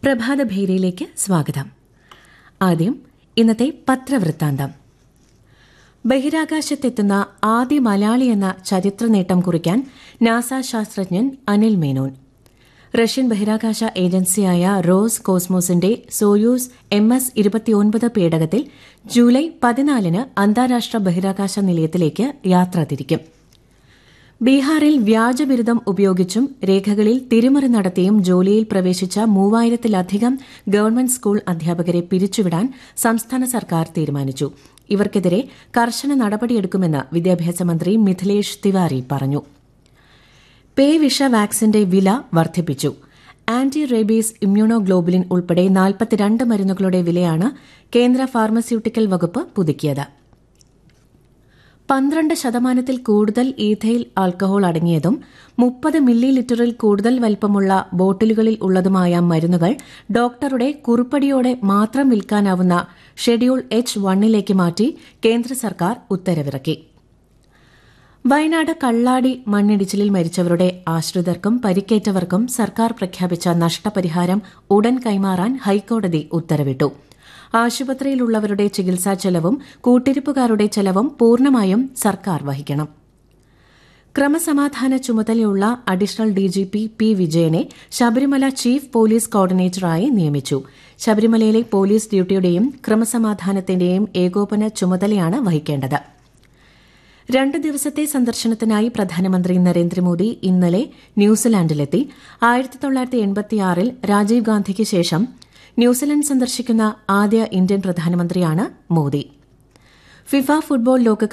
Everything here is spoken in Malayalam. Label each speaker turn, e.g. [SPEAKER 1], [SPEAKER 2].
[SPEAKER 1] പ്രഭാതഭേരിയിലേക്ക് സ്വാഗതം ആദ്യം ഇന്നത്തെ പത്രവൃത്താന്തം ബഹിരാകാശത്തെത്തുന്ന ആദ്യ മലയാളി എന്ന ചരിത്ര നേട്ടം കുറിക്കാൻ നാസ ശാസ്ത്രജ്ഞൻ അനിൽ മേനോൻ റഷ്യൻ ബഹിരാകാശ ഏജൻസിയായ റോസ് കോസ്മോസിന്റെ സോയൂസ് എം എസ് ഇരുപത്തിയൊൻപത് പേടകത്തിൽ ജൂലൈ പതിനാലിന് അന്താരാഷ്ട്ര ബഹിരാകാശ നിലയത്തിലേക്ക് യാത്ര തിരിക്കും ബീഹാറിൽ വ്യാജബിരുദം ഉപയോഗിച്ചും രേഖകളിൽ തിരിമറി നടത്തിയും ജോലിയിൽ പ്രവേശിച്ച മൂവായിരത്തിലധികം ഗവൺമെന്റ് സ്കൂൾ അധ്യാപകരെ പിരിച്ചുവിടാൻ സംസ്ഥാന സർക്കാർ തീരുമാനിച്ചു ഇവർക്കെതിരെ കർശന നടപടിയെടുക്കുമെന്ന് വിദ്യാഭ്യാസ മന്ത്രി മിഥിലേഷ് തിവാരി പറഞ്ഞു പേ വിഷ വാക്സിന്റെ വില വർദ്ധിപ്പിച്ചു ആന്റി റേബീസ് ഇമ്മ്യൂണോഗ്ലോബുലിൻ ഉൾപ്പെടെ നാൽപ്പത്തിരണ്ട് മരുന്നുകളുടെ വിലയാണ് കേന്ദ്ര ഫാർമസ്യൂട്ടിക്കൽ വകുപ്പ് പുതുക്കിയത് പന്ത്രണ്ട് ശതമാനത്തിൽ കൂടുതൽ ഈഥൈൽ ആൽക്കഹോൾ അടങ്ങിയതും മുപ്പത് മില്ലി ലിറ്ററിൽ കൂടുതൽ വലിപ്പമുള്ള ബോട്ടിലുകളിൽ ഉള്ളതുമായ മരുന്നുകൾ ഡോക്ടറുടെ കുറിപ്പടിയോടെ മാത്രം വിൽക്കാനാവുന്ന ഷെഡ്യൂൾ എച്ച് വണ്ണിലേക്ക് മാറ്റി കേന്ദ്ര സർക്കാർ ഉത്തരവിറക്കി വയനാട് കള്ളാടി മണ്ണിടിച്ചിലിൽ മരിച്ചവരുടെ ആശ്രിതർക്കും പരിക്കേറ്റവർക്കും സർക്കാർ പ്രഖ്യാപിച്ച നഷ്ടപരിഹാരം ഉടൻ കൈമാറാൻ ഹൈക്കോടതി ഉത്തരവിട്ടു ആശുപത്രിയിലുള്ളവരുടെ ചികിത്സാ ചെലവും കൂട്ടിരിപ്പുകാരുടെ ചെലവും പൂർണ്ണമായും സർക്കാർ വഹിക്കണം ക്രമസമാധാന ചുമതലയുള്ള അഡീഷണൽ ഡിജിപി പി വിജയനെ ശബരിമല ചീഫ് പോലീസ് കോർഡിനേറ്ററായി നിയമിച്ചു ശബരിമലയിലെ പോലീസ് ഡ്യൂട്ടിയുടെയും ക്രമസമാധാനത്തിന്റെയും ഏകോപന ചുമതലയാണ് വഹിക്കേണ്ടത് രണ്ട് ദിവസത്തെ സന്ദർശനത്തിനായി പ്രധാനമന്ത്രി നരേന്ദ്രമോദി ഇന്നലെ ന്യൂസിലാൻഡിലെത്തി ആയിരത്തി തൊള്ളായിരത്തി എൺപത്തിയാറിൽ രാജീവ് ഗാന്ധിക്ക് ശേഷം ന്യൂസിലൻഡ് സന്ദർശിക്കുന്ന ആദ്യ ഇന്ത്യൻ പ്രധാനമന്ത്രിയാണ് മോദി ഫിഫ ഫുട്ബോൾ ലോകകപ്പ്